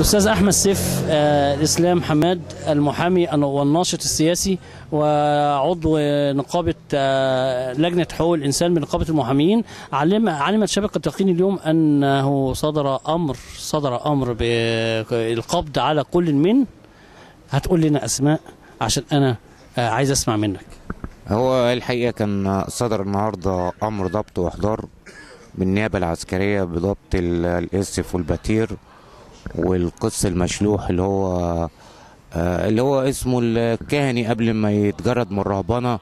الأستاذ أحمد سيف آه، الإسلام حماد المحامي والناشط السياسي وعضو نقابة آه، لجنة حقوق الإنسان بنقابة المحامين علم علمت شبكة اليقين اليوم أنه صدر أمر صدر أمر بالقبض على كل من هتقول لنا أسماء عشان أنا آه، عايز أسمع منك هو الحقيقة كان صدر النهاردة أمر ضبط وإحضار بالنيابة العسكرية بضبط ال- الإسف والبتير والقس المشلوح اللي هو آه، اللي هو اسمه الكهني قبل ما يتجرد من الرهبنة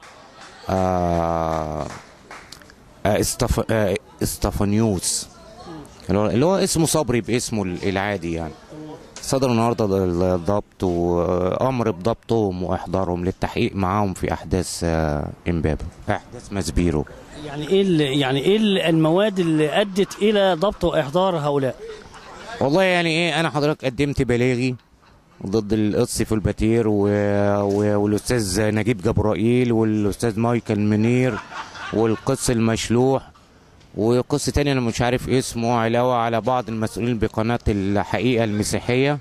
آه، آه، استف... آه، استفانيوس اللي هو- اللي هو اسمه صبري باسمه العادي يعني صدر النهارده الضبط وامر بضبطهم واحضارهم للتحقيق معاهم في احداث آه، امبابه احداث ماسبيرو يعني إيه ال- يعني إيه ال- المواد اللي أدت إلى ضبط وإحضار هؤلاء والله يعني ايه انا حضرتك قدمت بلاغي ضد القدس في البتير و... و... والاستاذ نجيب جبرائيل والاستاذ مايكل منير والقس المشلوح وقس تاني انا مش عارف اسمه علاوه على بعض المسؤولين بقناه الحقيقه المسيحيه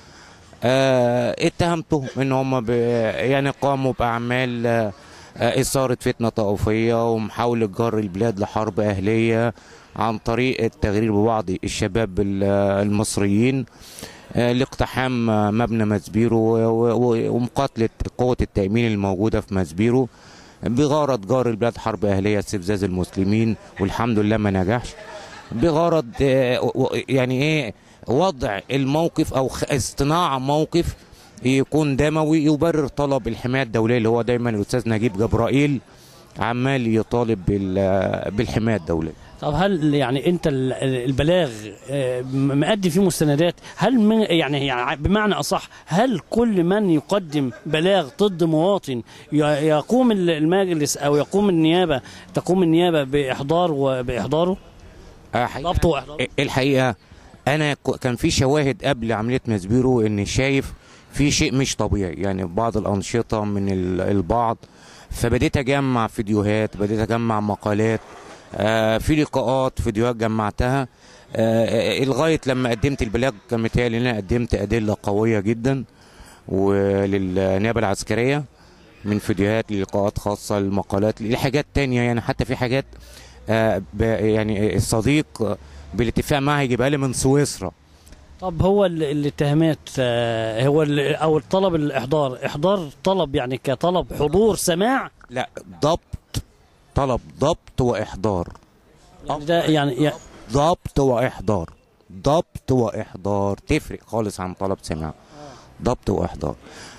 آه اتهمتهم ان هم ب... يعني قاموا باعمال آه آه، اثاره فتنه طائفيه ومحاوله جر البلاد لحرب اهليه عن طريق التغرير ببعض الشباب ال- المصريين آه، لاقتحام آه، مبنى ماسبيرو و- و- ومقاتله قوه التامين الموجوده في ماسبيرو بغرض جار البلاد حرب اهليه استفزاز المسلمين والحمد لله ما نجحش بغرض آه، و- و- يعني ايه وضع الموقف او خ- اصطناع موقف يكون دموي يبرر طلب الحمايه الدوليه اللي هو دايما الاستاذ نجيب جبرائيل عمال يطالب بال- بالحمايه الدوليه طب هل يعني انت ال- البلاغ آه، م- مقدم فيه مستندات هل من يعني يعني بمعنى اصح هل كل من يقدم بلاغ ضد مواطن ي- يقوم ال- المجلس او يقوم النيابه تقوم النيابه باحضار وباحضاره آه، حقيقة- ضبطه واحضاره الحقيقه انا ك- كان في شواهد قبل عمليه ماسبيرو اني شايف في شيء مش طبيعي يعني بعض الانشطه من ال- البعض فبديت اجمع فيديوهات بديت اجمع مقالات آه في لقاءات فيديوهات جمعتها آه آه، لغايه لما قدمت البلاغ كان متهيألي ان انا قدمت ادله قويه جدا وللنيابه العسكريه من فيديوهات للقاءات خاصه لمقالات لحاجات تانية يعني حتى في حاجات آه ب- يعني الصديق بالاتفاق معاه هيجيبها لي من سويسرا طب هو ال- الاتهامات آه، هو ال- او الطلب الاحضار احضار طلب يعني كطلب حضور سماع لا ضبط طلب ضبط واحضار يعني ده يعني يعني- ضبط واحضار ضبط واحضار تفرق خالص عن طلب سماع ضبط واحضار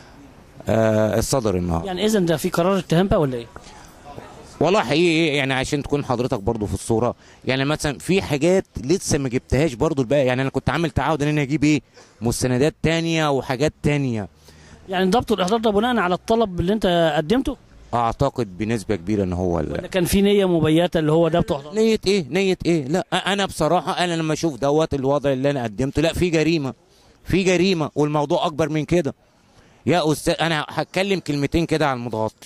آه الصدر النهارده يعني اذا ده في قرار اتهام بقى ولا ايه؟ والله حقيقي يعني عشان تكون حضرتك برضو في الصوره يعني مثلا في حاجات لسه ما جبتهاش برضو الباقي يعني انا كنت عامل تعهد ان انا اجيب ايه مستندات تانية وحاجات تانية يعني ضبط والاحضار ده بناء على الطلب اللي انت قدمته اعتقد بنسبه كبيره ان هو ال- ولا كان في نيه مبيته اللي هو ضبط واحضار؟ نية ايه نية ايه لا انا بصراحة انا لما اشوف دوت الوضع اللي انا قدمته لا في جريمة في جريمة والموضوع اكبر من كده يا استاذ انا هتكلم كلمتين كده على المتغطي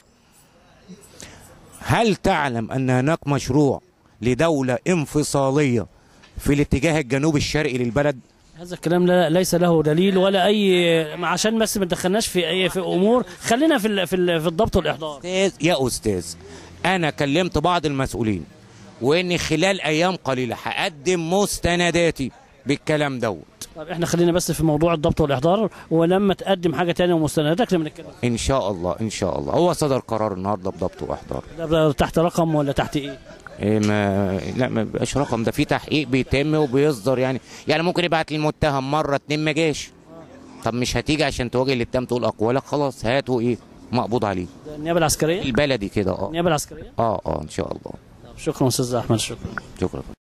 هل تعلم ان هناك مشروع لدولة انفصالية في الاتجاه الجنوبي الشرقي للبلد هذا الكلام لا ليس له دليل ولا اي عشان بس ما تدخلناش في اي في امور خلينا في ال- في ال- في الضبط والاحضار استاذ يا استاذ انا كلمت بعض المسؤولين واني خلال ايام قليلة هقدم مستنداتي بالكلام دوت طب احنا خلينا بس في موضوع الضبط والاحضار ولما تقدم حاجه تانية ومستنداتك لما نتكلم ان شاء الله ان شاء الله هو صدر قرار النهارده بضبط واحضار ده بقى تحت رقم ولا تحت ايه؟ إيه ما لا ما بيبقاش رقم ده في تحقيق بيتم وبيصدر يعني يعني ممكن يبعت لي المتهم مره اتنين ما جاش طب مش هتيجي عشان تواجه الاتهام تقول اقوالك خلاص هاتوا ايه مقبوض عليه ده النيابه العسكريه؟ البلدي كده اه النيابه العسكريه؟ اه اه ان شاء الله طب شكرا استاذ احمد شكرا شكرا